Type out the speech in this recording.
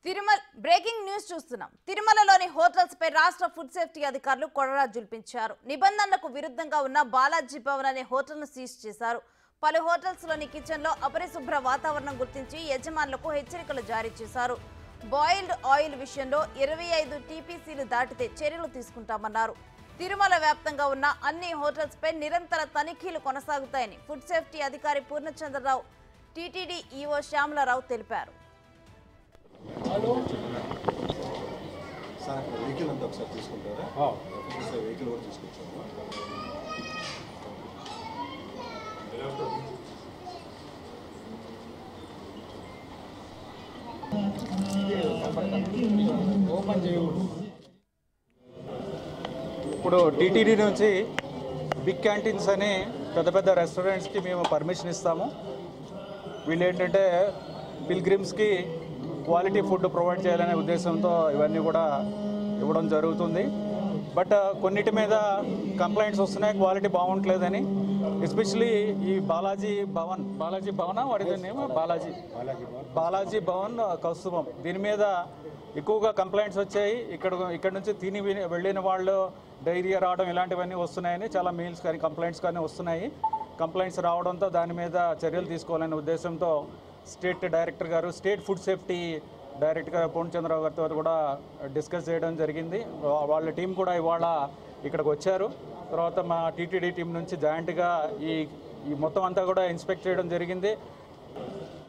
Tirumala breaking news చూస్తున్నాం తిరుమలలోని hotels పై రాష్ట్ర ఫుడ్ సేఫ్టీ అధికారులు కొరడా జుల్పించారు నిబంధనలకు విరుద్ధంగా ఉన్న బాలాజీ భవన్ అనే హోటల్ను సీజ్ చేశారు పలు హోటల్స్ లోని కిచెన్ లో అపరిశుభ్ర వాతావరణం గుర్తించి యజమానులకు హెచ్చరికలు జారీ చేశారు బాయిల్డ్ ఆయిల్ విషయంలో ఇరవై ఐదు టీపీసీలు దాటితే చర్యలు తీసుకుంటామన్నారు తిరుమల వ్యాప్తంగా ఉన్న అన్ని హోటల్స్ పై నిరంతర తనిఖీలు కొనసాగుతాయని ఫుడ్ సేఫ్టీ అధికారి పూర్ణచంద్రరావు టీటీడీ ఈఓ శ్యామలరావు తెలిపారు సార్ అక్కడ వెహికల్ అంతా ఒకసారి తీసుకుంటారా ఒకసారి వెహికల్ కూడా తీసుకొచ్చాము ఇప్పుడు టీటీడీ నుంచి బిగ్ క్యాంటీన్స్ అని పెద్ద పెద్ద రెస్టారెంట్స్కి మేము పర్మిషన్ ఇస్తాము వీళ్ళు ఏంటంటే పిల్గ్రిమ్స్కి క్వాలిటీ ఫుడ్ ప్రొవైడ్ చేయాలనే ఉద్దేశంతో ఇవన్నీ కూడా ఇవ్వడం జరుగుతుంది బట్ కొన్నిటి మీద కంప్లైంట్స్ వస్తున్నాయి క్వాలిటీ బాగుంటలేదని ఎస్పెషలీ ఈ బాలాజీ భవన్ బాలాజీ భవన వాడి నేమ్ బాలాజీ బాలాజీ భవన్ కౌస్తుభం దీని మీద ఎక్కువగా కంప్లైంట్స్ వచ్చాయి ఇక్కడ ఇక్కడ నుంచి తిని విని- వెళ్ళిన వాళ్ళు డైరియా రావడం ఇలాంటివన్నీ వస్తున్నాయని చాలా మెయిల్స్ కానీ కంప్లైంట్స్ కానీ వస్తున్నాయి కంప్లైంట్స్ రావడంతో దాని మీద చర్యలు తీసుకోవాలనే ఉద్దేశంతో స్టేట్ డైరెక్టర్ గారు state food safety director Purnachandrarao గారితో కూడా డిస్కస్ చేయడం జరిగింది వా- వాళ్ళ టీం కూడా ఇవాళ ఇక్కడికి వచ్చారు తర్వాత మా టీటీడీ టీం నుంచి జాయింట్గా ఈ ఈ మొత్తం అంతా కూడా ఇన్స్పెక్ట్ చేయడం జరిగింది